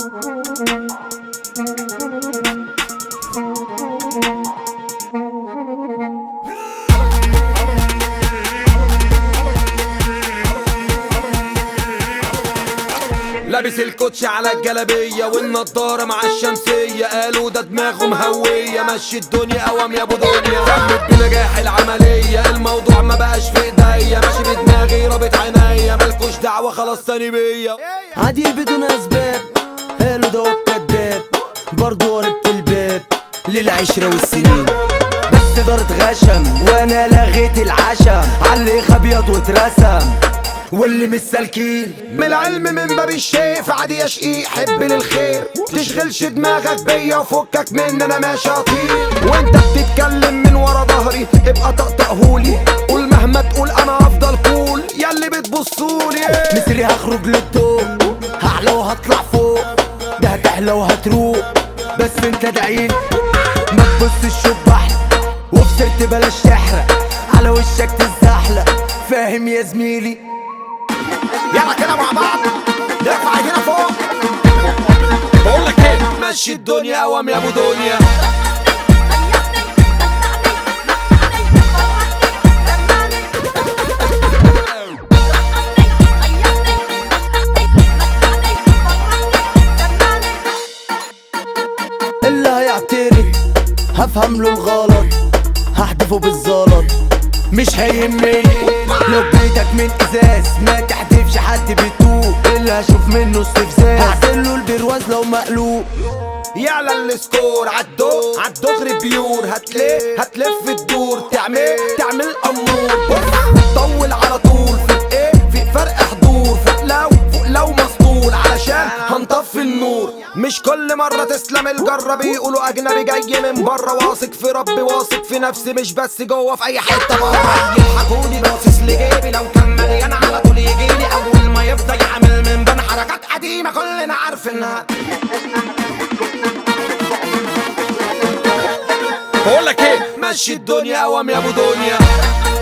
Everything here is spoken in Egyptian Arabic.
لابس الكوتش على الجلابية والنضارة مع الشمسية قالوا ده دماغه مهوية مشي الدنيا قوام يا ابو دنيا تمت بنجاح العملية الموضوع ما بقاش في ايديا ماشي بدماغي رابط عينيا مالكوش دعوة خلاص تاني بيا عديل بدون اسباب قالوا ده هو الكداب برضه قربت الباب للعشرة والسنين بس دارت غشم وانا لغيت العشم علي ابيض واترسم واللي مش سالكين من العلم من باب الشيف عادي يا شقيق حب للخير تشغلش دماغك بيا وفكك من انا ماشي اطير وانت بتتكلم من ورا ظهري ابقى طقطقهولي قول مهما تقول انا افضل كول ياللي بتبصولي مصري هخرج للضوء هعلى وهطلع فوق ده هتحلى وهتروق بس انت دعيل ما تبصش شبح وفي سيرتي بلاش تحرق على وشك تزحلق فاهم يا زميلي يلا كده مع بعض نرفع ايدينا فوق بقول لك ايه مشي الدنيا قوام يا ابو دنيا اللي هيعترض هفهم له الغلط هحدفه بالزلط مش هيهمني لو بيتك من ازاز ما تحدفش حد بتوب اللي هشوف منه استفزاز هعزله البرواز لو مقلوب يعلى السكور عالدو عالدغري بيور هتلف هتلف الدور تعمل تعمل امور بص طول على طول في ايه في فرق حضور فوق لو فوق لو مسطول علشان هنطفي النور مش كل مرة تسلم الجرة بيقولوا أجنبي جاي من بره واثق في ربي واثق في نفسي مش بس جوه في أي حتة بره يضحكوني باصص لجيبي لو كان مليان على طول يجيلي أول ما يفضى يعمل من بين حركات قديمة كلنا عارفينها بقول لك ايه مشي الدنيا قوام يا ابو دنيا